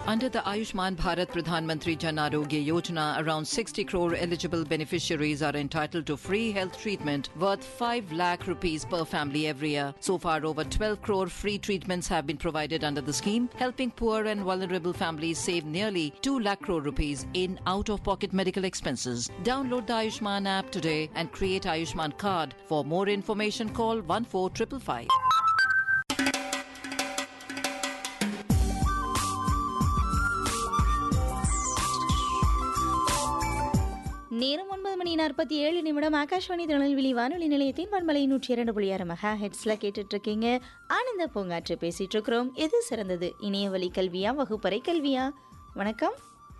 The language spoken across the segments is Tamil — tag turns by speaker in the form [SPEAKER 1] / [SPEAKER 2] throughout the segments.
[SPEAKER 1] Under the Ayushman Bharat Pradhan Mantri Jan Arogya Yojana, around 60 crore eligible beneficiaries are entitled to free health treatment worth 5 lakh rupees per family every year. So far, over 12 crore free treatments have been provided under the scheme, helping poor and vulnerable families save nearly 2 lakh crore rupees in out-of-pocket medical expenses. Download the Ayushman app today and create Ayushman card. For more information, call 14555.
[SPEAKER 2] நேரம் ஒன்பது மணி நாற்பத்தி ஏழு நிமிடம் ஆகாஷ்வாணி திருநெல்வேலி வானொலி நிலையத்தின் பண்பலை நூற்றி இரண்டு புள்ளி ஆறு மெகா ஹெட்ஸில் கேட்டுட்டு இருக்கீங்க ஆனந்த பூங்காற்று பேசிட்டு இருக்கிறோம் எது சிறந்தது இணைய வழி கல்வியா வகுப்பறை கல்வியா வணக்கம்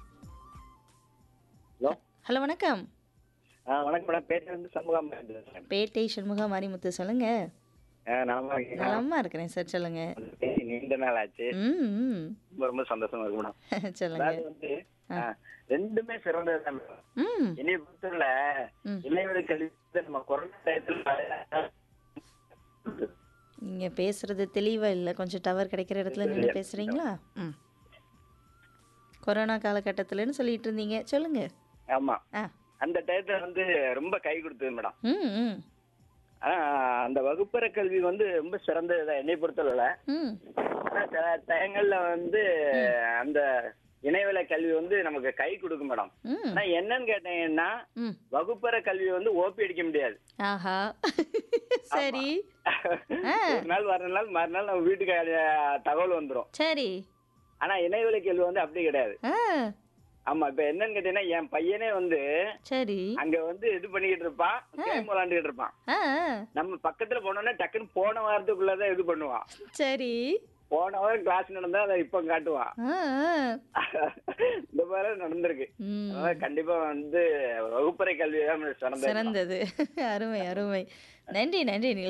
[SPEAKER 3] ஹலோ
[SPEAKER 2] ஹலோ வணக்கம்
[SPEAKER 3] ஆ வணக்கம் மேடம் பேர் வந்து சண்முகம் பேசுறேன்
[SPEAKER 2] பேட்டை சண்முக மாரிமுத்து சொல்லுங்க
[SPEAKER 3] ஆ நலமா இருக்கீங்களா
[SPEAKER 2] நலமா இருக்கிறேன் சார் சொல்லுங்க
[SPEAKER 3] உங்க பேசி நீண்ட நாள் ஆச்சு
[SPEAKER 2] ம் ம்.
[SPEAKER 3] ரொம்ப ரொம்ப சந்தோஷமா இருக்கு மேடம்
[SPEAKER 2] சொல்லுங்க
[SPEAKER 3] அதாவது வந்து ஆ, ரெண்டுமே சிறந்தது தான் மேடம்
[SPEAKER 2] ம்
[SPEAKER 3] என்னைய பொறுத்தவரை
[SPEAKER 2] ம்.
[SPEAKER 3] இளைஞர் கல்வி வந்து நம்ம கொரோனா டயத்துல
[SPEAKER 2] நீங்க பேசுறது தெளிவா இல்லை கொஞ்சம் டவர் கிடைக்கிற இடத்துல நின்று பேசுறீங்களா ம் கொரோனா காலகட்டத்திலன்னு சொல்லிட்டு இருந்தீங்க சொல்லுங்க
[SPEAKER 3] ஆமா
[SPEAKER 2] ஆ
[SPEAKER 3] அந்த டயத்துல வந்து ரொம்ப கை கொடுத்தது மேடம்
[SPEAKER 2] ம் ம்
[SPEAKER 3] ஆனா அந்த வகுப்பறை கல்வி வந்து ரொம்ப சிறந்தது தான் என்னை பொறுத்தவரை
[SPEAKER 2] ம்
[SPEAKER 3] ஆனா சில டயங்கள்ல வந்து அந்த இணையவெளி கல்வி வந்து நமக்கு கை கொடுக்கும் மேடம்
[SPEAKER 2] ம்
[SPEAKER 3] ஆனா என்னன்னு கேட்டீங்கன்னா
[SPEAKER 2] ம்
[SPEAKER 3] வகுப்பறை கல்வி வந்து ஓபி அடிக்க முடியாது
[SPEAKER 2] ஆஹா சரி ஆ.
[SPEAKER 3] ஒரு நாள் வர நாள் மறுநாள் நம்ம வீட்டுக்கு அஹ், தகவல் வந்துரும்
[SPEAKER 2] சரி
[SPEAKER 3] ஆனா இணையவெளி கல்வி வந்து அப்படி கிடையாது
[SPEAKER 2] ஆ
[SPEAKER 3] ஆமா இப்ப என்னன்னு கேட்டீங்கன்னா என் பையனே வந்து
[SPEAKER 2] சரி
[SPEAKER 3] அங்க வந்து இது பண்ணிக்கிட்டு இருப்பான் கேம் விளாண்டுகிட்டு இருப்பான்
[SPEAKER 2] ஆ
[SPEAKER 3] நம்ம பக்கத்துல போனோம்னா டக்குன்னு போன வாரத்துக்குள்ளதான் இது பண்ணுவான்
[SPEAKER 2] சரி
[SPEAKER 3] போன வாரம் கிளாஸ் நடந்தா அதை இப்ப காட்டுவான்
[SPEAKER 2] ஆ ஆ.
[SPEAKER 3] இந்த மாதிரி நடந்திருக்கு
[SPEAKER 2] ம்
[SPEAKER 3] அதனால கண்டிப்பா வந்து வகுப்பறை கல்வி தான் சிறந்தது
[SPEAKER 2] சிறந்தது அருமை அருமை நன்றி நன்றி